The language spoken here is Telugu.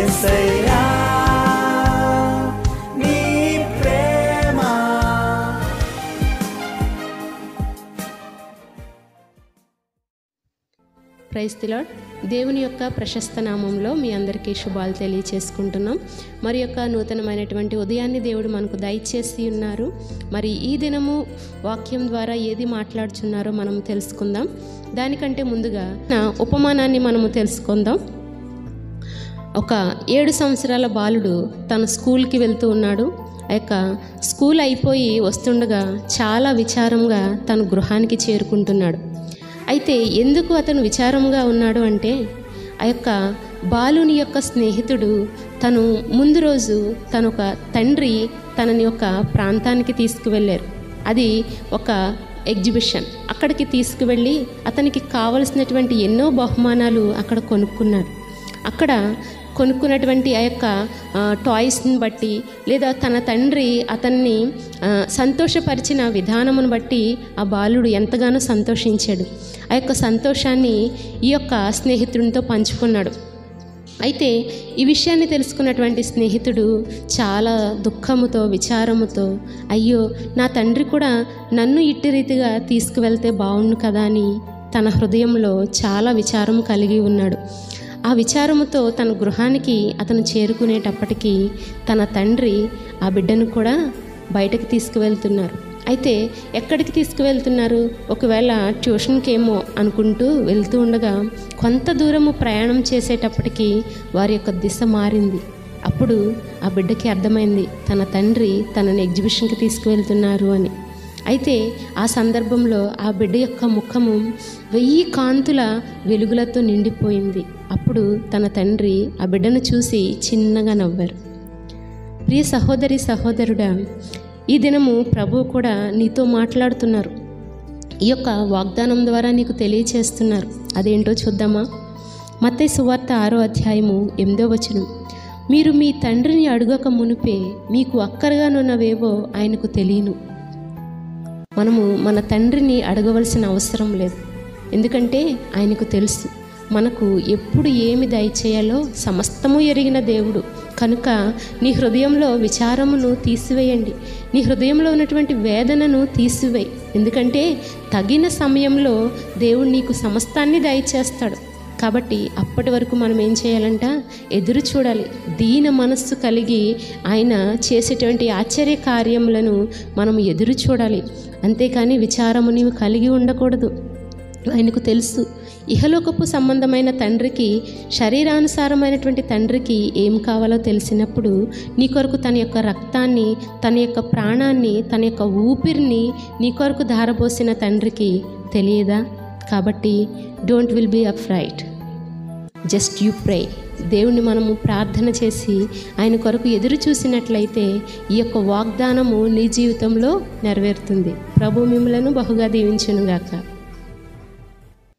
యేసయ్యా నీ ప్రేమ ప్రైజ్ తిలాడ్ దేవుని యొక్క ప్రశస్త నామంలో మీ అందరికీ శుభాలు తెలియచేసుకుంటున్నాం మరి యొక్క నూతనమైనటువంటి ఉదయాన్ని దేవుడు మనకు దయచేసి ఉన్నారు మరి ఈ దినము వాక్యం ద్వారా ఏది మాట్లాడుచున్నారో మనం తెలుసుకుందాం దానికంటే ముందుగా నా ఉపమానాన్ని మనము తెలుసుకుందాం ఒక ఏడు సంవత్సరాల బాలుడు తన స్కూల్కి వెళ్తూ ఉన్నాడు ఆ యొక్క స్కూల్ అయిపోయి వస్తుండగా చాలా విచారంగా తన గృహానికి చేరుకుంటున్నాడు అయితే ఎందుకు అతను విచారంగా ఉన్నాడు అంటే ఆ యొక్క బాలుని యొక్క స్నేహితుడు తను ముందు రోజు తన ఒక తండ్రి తనని ఒక ప్రాంతానికి తీసుకువెళ్ళారు అది ఒక ఎగ్జిబిషన్ అక్కడికి తీసుకువెళ్ళి అతనికి కావలసినటువంటి ఎన్నో బహుమానాలు అక్కడ కొనుక్కున్నారు అక్కడ కొనుక్కున్నటువంటి ఆ యొక్క ఆ, టాయ్స్ని బట్టి లేదా తన తండ్రి అతన్ని ఆ, సంతోషపరిచిన విధానమును బట్టి ఆ బాలుడు ఎంతగానో సంతోషించాడు ఆ యొక్క సంతోషాన్ని ఈ యొక్క స్నేహితుడితో పంచుకున్నాడు అయితే ఈ విషయాన్ని తెలుసుకున్నటువంటి స్నేహితుడు చాలా దుఃఖముతో విచారముతో అయ్యో నా తండ్రి కూడా నన్ను ఇట్టి రీతిగా తీసుకువెళ్తే బాగుండు కదా అని తన హృదయంలో చాలా విచారం కలిగి ఉన్నాడు ఆ విచారముతో తన గృహానికి అతను చేరుకునేటప్పటికీ తన తండ్రి ఆ బిడ్డను కూడా బయటకు తీసుకువెళ్తున్నారు అయితే ఎక్కడికి తీసుకువెళ్తున్నారు ఒకవేళ ట్యూషన్కి ఏమో అనుకుంటూ వెళ్తూ ఉండగా కొంత దూరము ప్రయాణం చేసేటప్పటికి వారి యొక్క దిశ మారింది అప్పుడు ఆ బిడ్డకి అర్థమైంది తన తండ్రి తనని ఎగ్జిబిషన్కి తీసుకువెళ్తున్నారు అని అయితే ఆ సందర్భంలో ఆ బిడ్డ యొక్క ముఖము వెయ్యి కాంతుల వెలుగులతో నిండిపోయింది అప్పుడు తన తండ్రి ఆ బిడ్డను చూసి చిన్నగా నవ్వారు ప్రియ సహోదరి సహోదరుడా ఈ దినము ప్రభువు కూడా నీతో మాట్లాడుతున్నారు ఈ యొక్క వాగ్దానం ద్వారా నీకు తెలియచేస్తున్నారు అదేంటో చూద్దామా మత్తయి సువార్త ఆరో అధ్యాయము ఎనిమిదో వచనం మీరు మీ తండ్రిని అడుగక మునిపే మీకు అక్కరగానున్నవేవో ఆయనకు తెలియను మనము మన తండ్రిని అడగవలసిన అవసరం లేదు ఎందుకంటే ఆయనకు తెలుసు మనకు ఎప్పుడు ఏమి దయచేయాలో సమస్తము ఎరిగిన దేవుడు కనుక నీ హృదయంలో విచారమును తీసివేయండి నీ హృదయంలో ఉన్నటువంటి వేదనను తీసివేయి ఎందుకంటే తగిన సమయంలో దేవుడు నీకు సమస్తాన్ని దయచేస్తాడు కాబట్టి అప్పటి వరకు మనం ఏం చేయాలంట ఎదురు చూడాలి దీన మనస్సు కలిగి ఆయన చేసేటువంటి ఆశ్చర్య కార్యములను మనం ఎదురు చూడాలి అంతేకాని విచారము నీవు కలిగి ఉండకూడదు ఆయనకు తెలుసు ఇహలోకపు సంబంధమైన తండ్రికి శరీరానుసారమైనటువంటి తండ్రికి ఏం కావాలో తెలిసినప్పుడు నీ కొరకు తన యొక్క రక్తాన్ని తన యొక్క ప్రాణాన్ని తన యొక్క ఊపిరిని నీ కొరకు ధారపోసిన తండ్రికి తెలియదా కాబట్టి don't will be up right just you pray దేవుణ్ణి మనము ప్రార్థన చేసి ఆయన కొరకు ఎదురు చూసినట్లయితే ఈ యొక్క వాగ్దానము నీ జీవితంలో నెరవేరుతుంది ప్రభు మిమ్మలను బహుగా దీవించునుగాక